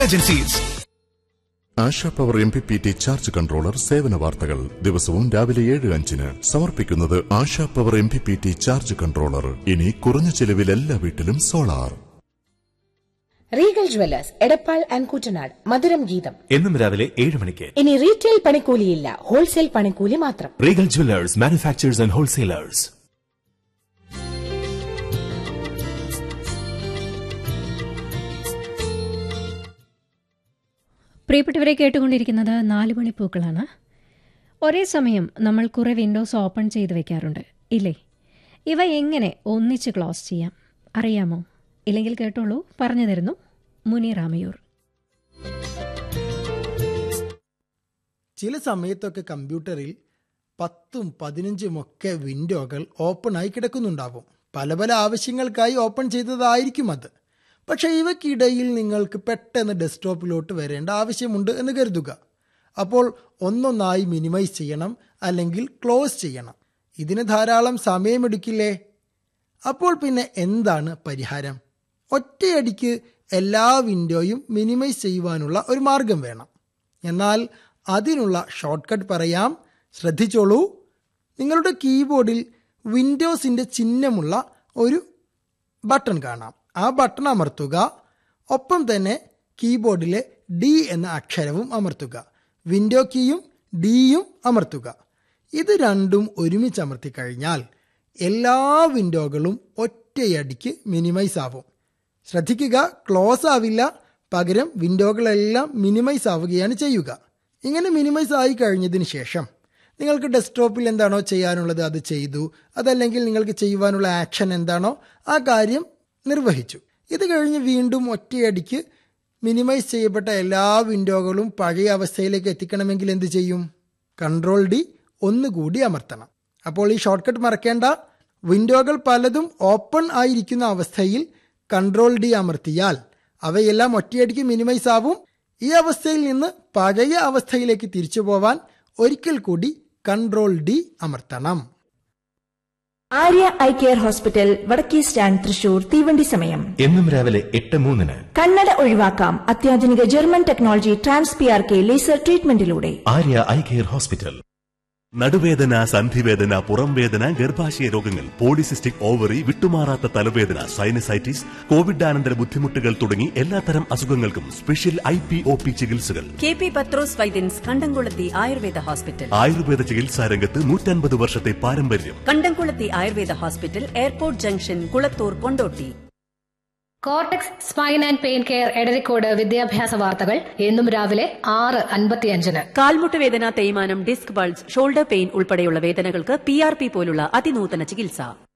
agencies Asha power M P P T charge controller സേവന വാർത്തകൾ ദിവസവും രാവിലെ ഏഴ് അഞ്ചിന് സമർപ്പിക്കുന്നത് Asha power M P P T charge controller ഇനി കുറഞ്ഞ ചെലവിൽ എല്ലാ വീട്ടിലും solar regal jewellers Edappal and Kuttanad Madhuram Geetham എന്നും രാവിലെ ഏഴ് മണിക്ക് ഇനി റീറ്റെയിൽ പണിക്കൂലിയില്ല ഹോൾസെയിൽ പണിക്കൂലി മാത്രം regal jewellers manufacturers and wholesalers പ്രിയപ്പെട്ടവരെ കേട്ടുകൊണ്ടിരിക്കുന്നത് നാല് മണിപ്പൂക്കളാണ് ഒരേ സമയം നമ്മൾ കുറേ വിൻഡോസ് ഓപ്പൺ ചെയ്ത് വെക്കാറുണ്ട് ഇല്ലേ ഇവ എങ്ങനെ ഒന്നിച്ച് ക്ലോസ് ചെയ്യാം അറിയാമോ ഇല്ലെങ്കിൽ കേട്ടോളൂ പറഞ്ഞു തരുന്നു മുനി രാമയൂർ ചില സമയത്തൊക്കെ കമ്പ്യൂട്ടറിൽ പത്തും പതിനഞ്ചും ഒക്കെ വിൻഡോകൾ ഓപ്പൺ ആയി കിടക്കുന്നുണ്ടാവും പല പല ആവശ്യങ്ങൾക്കായി ഓപ്പൺ ചെയ്തതായിരിക്കും അത് പക്ഷേ ഇവയ്ക്കിടയിൽ നിങ്ങൾക്ക് പെട്ടെന്ന് ഡെസ്ക്ടോപ്പിലോട്ട് വരേണ്ട ആവശ്യമുണ്ട് എന്ന് കരുതുക അപ്പോൾ ഒന്നൊന്നായി മിനിമൈസ് ചെയ്യണം അല്ലെങ്കിൽ ക്ലോസ് ചെയ്യണം ഇതിന് ധാരാളം സമയമെടുക്കില്ലേ അപ്പോൾ പിന്നെ എന്താണ് പരിഹാരം ഒറ്റയടിക്ക് എല്ലാ വിൻഡോയും മിനിമൈസ് ചെയ്യുവാനുള്ള ഒരു മാർഗം വേണം എന്നാൽ അതിനുള്ള ഷോർട്ട് കട്ട് പറയാം ശ്രദ്ധിച്ചോളൂ നിങ്ങളുടെ കീബോർഡിൽ വിൻഡോസിൻ്റെ ചിഹ്നമുള്ള ഒരു ബട്ടൺ കാണാം ആ ബട്ടൺ അമർത്തുക ഒപ്പം തന്നെ കീബോർഡിലെ ഡി എന്ന അക്ഷരവും അമർത്തുക വിൻഡോ കീയും ഡിയും അമർത്തുക ഇത് രണ്ടും ഒരുമിച്ച് അമർത്തി കഴിഞ്ഞാൽ എല്ലാ വിൻഡോകളും ഒറ്റയടിക്ക് മിനിമൈസ് ആവും ശ്രദ്ധിക്കുക ക്ലോസ് ആവില്ല പകരം വിൻഡോകളെല്ലാം മിനിമൈസ് ആവുകയാണ് ചെയ്യുക ഇങ്ങനെ മിനിമൈസ് ആയി കഴിഞ്ഞതിന് ശേഷം നിങ്ങൾക്ക് ഡെസ്ക്ടോപ്പിൽ എന്താണോ ചെയ്യാനുള്ളത് അത് ചെയ്തു അതല്ലെങ്കിൽ നിങ്ങൾക്ക് ചെയ്യുവാനുള്ള ആക്ഷൻ എന്താണോ ആ കാര്യം നിർവഹിച്ചു ഇത് കഴിഞ്ഞ് വീണ്ടും ഒറ്റയടിക്ക് മിനിമൈസ് ചെയ്യപ്പെട്ട എല്ലാ വിൻഡോകളും പഴയ അവസ്ഥയിലേക്ക് എത്തിക്കണമെങ്കിൽ എന്ത് ചെയ്യും കൺട്രോൾ ഡി ഒന്നുകൂടി അമർത്തണം അപ്പോൾ ഈ ഷോർട്ട് കട്ട് മറക്കേണ്ട വിൻഡോകൾ പലതും ഓപ്പൺ ആയിരിക്കുന്ന അവസ്ഥയിൽ കൺട്രോൾ ഡി അമർത്തിയാൽ അവയെല്ലാം ഒറ്റയടിക്ക് മിനിമൈസ് ആവും ഈ അവസ്ഥയിൽ നിന്ന് പഴയ അവസ്ഥയിലേക്ക് തിരിച്ചു പോവാൻ ഒരിക്കൽ കൂടി കൺട്രോൾ ഡി അമർത്തണം ആര്യ ഐ കെയർ ഹോസ്പിറ്റൽ വടക്കേ സ്റ്റാൻഡ് തൃശൂർ തീവണ്ടി സമയം എന്നും രാവിലെ എട്ട് മൂന്നിന് കണ്ണട ഒഴിവാക്കാം അത്യാധുനിക German technology trans P R K laser ട്രീറ്റ്മെന്റിലൂടെ ആര്യ ഐ കെയർ ഹോസ്പിറ്റൽ നടുവേദന സന്ധിവേദന പുറംവേദന ഗർഭാശയ രോഗങ്ങൾ പോളിസിസ്റ്റിക് ഓവറി വിട്ടുമാറാത്ത തലവേദന സൈനസൈറ്റിസ് കോവിഡാനന്തര ബുദ്ധിമുട്ടുകൾ തുടങ്ങി എല്ലാത്തരം അസുഖങ്ങൾക്കും special I P O P ചികിത്സകൾ K P Pathrose Vaidyans Kandamkulathi Ayurveda hospital Ayurveda ചികിത്സാ രംഗത്ത് നൂറ്റൻപത് വർഷത്തെ പാരമ്പര്യം Kandamkulathi Ayurveda hospital airport junction Kulathur Kondotty cortex spine and pain care Edarikode വിദ്യാഭ്യാസ വാർത്തകൾ എന്നും രാവിലെ ആറ് അൻപത്തിയഞ്ചിന് കാൽമുട്ട് വേദന തേയ്മാനം ഡിസ്ക് ബൾജ് ഷോൾഡർ പെയിൻ ഉൾപ്പെടെയുള്ള വേദനകൾക്ക് പി ആർ പി പോലുള്ള അതിനൂതന ചികിത്സ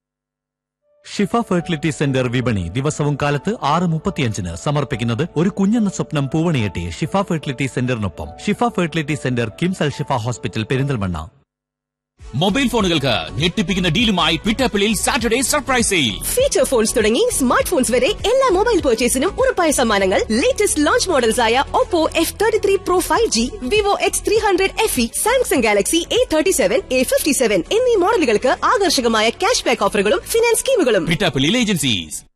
ഷിഫ ഫെർട്ടിലിറ്റി സെന്റർ വിപണി ദിവസവും കാലത്ത് ആറ് മുപ്പത്തിയഞ്ചിന് സമർപ്പിക്കുന്നത് ഒരു കുഞ്ഞെന്ന സ്വപ്നം പൂവണിയെട്ടി ഷിഫ ഫെർട്ടിലിറ്റി സെന്ററിനൊപ്പം Shifa fertility centre KIMS Al Shifa hospital Perinthalmanna mobile ഫോണുകൾക്ക് ഞെട്ടിപ്പിക്കുന്ന ഡീലുമായി പിറ്റാപ്പിളിൽ Saturday surprise sale feature phones തുടങ്ങി സ്മാർട്ട് ഫോൺസ് വരെ എല്ലാ മൊബൈൽ പർച്ചേസിനും ഉറപ്പായ സമ്മാനങ്ങൾ ലേറ്റസ്റ്റ് ലോഞ്ച് മോഡൽസ് ആയ Oppo F thirty three pro five G Vivo X three hundred F E Samsung Galaxy A thirty seven A fifty seven എന്നീ മോഡലുകൾക്ക് ആകർഷകമായ ക്യാഷ് ബാക്ക് ഓഫറുകളും ഫിനാൻസ് സ്കീമുകളും പിറ്റാപ്പിളിൽ ഏജൻസീസ്